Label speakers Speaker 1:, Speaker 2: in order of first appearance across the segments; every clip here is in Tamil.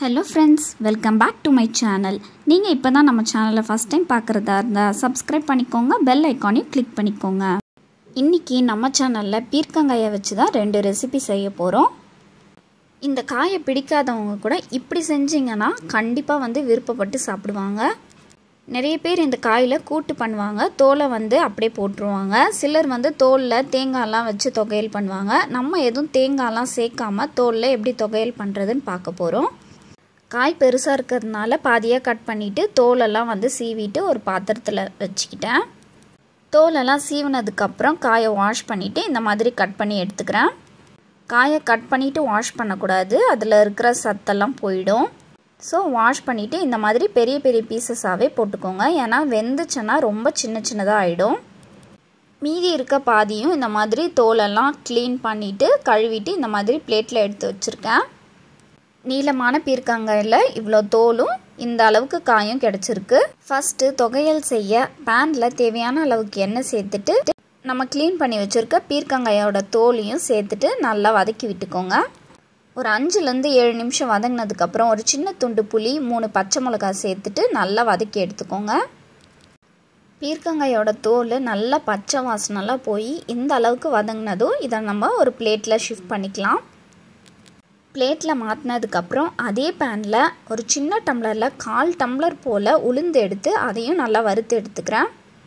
Speaker 1: hello friends welcome back to my channel நீங்கள் இப்போ தான் நம்ம சேனலை ஃபஸ்ட் டைம் பார்க்குறதா இருந்தால் சப்ஸ்கிரைப் பண்ணிக்கோங்க பெல் ஐக்கானையும் கிளிக் பண்ணிக்கோங்க இன்றைக்கி நம்ம சேனலில் பீர்க்கங்காயை வச்சு தான் ரெண்டு ரெசிபி செய்ய போகிறோம் இந்த காயை பிடிக்காதவங்க கூட இப்படி செஞ்சிங்கன்னா கண்டிப்பாக வந்து விருப்பப்பட்டு சாப்பிடுவாங்க நிறைய பேர் இந்த காயில் கூட்டு பண்ணுவாங்க தோலை வந்து அப்படியே போட்டுருவாங்க சிலர் வந்து தோலில் தேங்காயெல்லாம் வச்சு தொகையல் பண்ணுவாங்க நம்ம எதுவும் தேங்காயெல்லாம் சேர்க்காம தோலில் எப்படி தொகையல் பண்ணுறதுன்னு பார்க்க போகிறோம் காய் பெருசாக இருக்கிறதுனால பாதியாக கட் பண்ணிவிட்டு தோலெல்லாம் வந்து சீவிட்டு ஒரு பாத்திரத்தில் வச்சுக்கிட்டேன் தோலெல்லாம் சீவினதுக்கப்புறம் காயை வாஷ் பண்ணிவிட்டு இந்த மாதிரி கட் பண்ணி எடுத்துக்கிறேன் காயை கட் பண்ணிவிட்டு வாஷ் பண்ணக்கூடாது அதில் இருக்கிற சத்தெல்லாம் போயிடும் ஸோ வாஷ் பண்ணிவிட்டு இந்த மாதிரி பெரிய பெரிய பீசஸாகவே போட்டுக்கோங்க ஏன்னா வெந்துச்சுன்னா ரொம்ப சின்ன சின்னதாக ஆகிடும் மீதி இருக்க பாதியும் இந்த மாதிரி தோலெல்லாம் க்ளீன் பண்ணிவிட்டு கழுவிட்டு இந்த மாதிரி பிளேட்டில் எடுத்து வச்சுருக்கேன் நீளமான பீர்க்கங்காயில் இவ்வளோ தோலும் இந்த அளவுக்கு காயும் கிடச்சிருக்கு ஃபஸ்ட்டு தொகையல் செய்ய பேனில் தேவையான அளவுக்கு எண்ணெய் சேர்த்துட்டு நம்ம க்ளீன் பண்ணி வச்சுருக்க பீர்க்கங்காயோட தோலையும் சேர்த்துட்டு நல்லா வதக்கி விட்டுக்கோங்க ஒரு அஞ்சுலேருந்து ஏழு நிமிஷம் வதங்கினதுக்கப்புறம் ஒரு சின்ன துண்டு புளி மூணு பச்சை மிளகாய் சேர்த்துட்டு நல்லா வதக்கி எடுத்துக்கோங்க பீர்க்கங்காயோட தோல் நல்லா பச்சை வாசனெல்லாம் போய் இந்த அளவுக்கு வதங்கினதும் இதை நம்ம ஒரு பிளேட்டில் ஷிஃப்ட் பண்ணிக்கலாம் பிளேட்டில் மாற்றினதுக்கப்புறம் அதே பேனில் ஒரு சின்ன டம்ளரில் கால் டம்ளர் போல் உளுந்து எடுத்து அதையும் நல்லா வறுத்து எடுத்துக்கிறேன்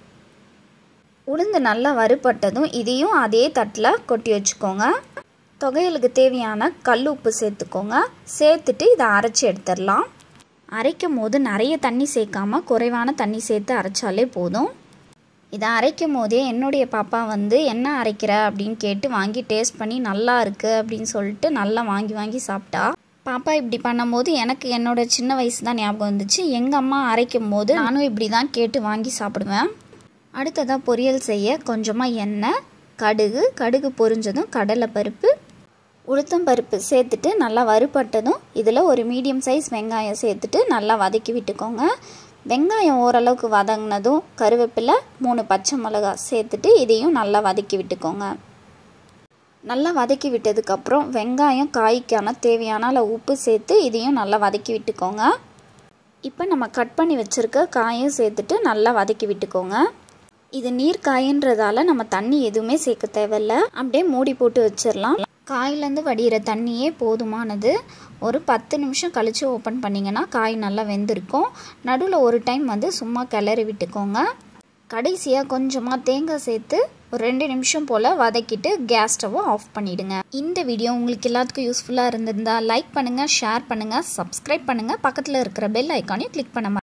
Speaker 1: உளுந்து நல்லா வறுபட்டதும் இதையும் அதே தட்டில் கொட்டி வச்சுக்கோங்க தொகையலுக்கு தேவையான கல் உப்பு சேர்த்துக்கோங்க சேர்த்துட்டு இதை அரைச்சி எடுத்துடலாம் அரைக்கும் போது நிறைய தண்ணி சேர்க்காம குறைவான தண்ணி சேர்த்து அரைச்சாலே போதும் இதை அரைக்கும் போதே என்னுடைய பாப்பா வந்து என்ன அரைக்கிற அப்படின்னு கேட்டு வாங்கி டேஸ்ட் பண்ணி நல்லா இருக்குது அப்படின்னு சொல்லிட்டு நல்லா வாங்கி வாங்கி சாப்பிட்டா பாப்பா இப்படி பண்ணும்போது எனக்கு என்னோட சின்ன வயசு தான் ஞாபகம் வந்துச்சு எங்கள் அம்மா அரைக்கும் போது நானும் இப்படி தான் கேட்டு வாங்கி சாப்பிடுவேன் அடுத்ததாக பொரியல் செய்ய கொஞ்சமாக எண்ணெய் கடுகு கடுகு பொரிஞ்சதும் கடலைப்பருப்பு உளுத்தம்பருப்பு சேர்த்துட்டு நல்லா வறுபட்டதும் இதில் ஒரு மீடியம் சைஸ் வெங்காயம் சேர்த்துட்டு நல்லா வதக்கி விட்டுக்கோங்க வெங்காயம் ஓரளவுக்கு வதங்கினதும் கருவேப்பிலை மூணு பச்சை மிளகா சேர்த்துட்டு இதையும் நல்லா வதக்கி விட்டுக்கோங்க நல்லா வதக்கி விட்டதுக்கப்புறம் வெங்காயம் காய்க்கான தேவையான அளவு உப்பு சேர்த்து இதையும் நல்லா வதக்கி விட்டுக்கோங்க இப்போ நம்ம கட் பண்ணி வச்சுருக்க காயும் சேர்த்துட்டு நல்லா வதக்கி விட்டுக்கோங்க இது நீர் காயின்றதால நம்ம தண்ணி எதுவுமே சேர்க்க தேவையில்ல அப்படியே மூடி போட்டு வச்சிடலாம் காயிலேருந்து வடிகிற தண்ணியே போதுமானது ஒரு பத்து நிமிஷம் கழித்து ஓப்பன் பண்ணிங்கன்னா காய் நல்லா வெந்திருக்கும் நடுவில் ஒரு டைம் வந்து சும்மா கிளறி விட்டுக்கோங்க கடைசியாக கொஞ்சமாக தேங்காய் சேர்த்து ஒரு ரெண்டு நிமிஷம் போல் வதக்கிட்டு கேஸ் ஸ்டவ்வை ஆஃப் பண்ணிவிடுங்க இந்த வீடியோ உங்களுக்கு எல்லாத்துக்கும் யூஸ்ஃபுல்லாக இருந்திருந்தால் லைக் பண்ணுங்கள் ஷேர் பண்ணுங்கள் சப்ஸ்கிரைப் பண்ணுங்கள் பக்கத்தில் இருக்கிற பெல் ஐக்கானையும் கிளிக் பண்ண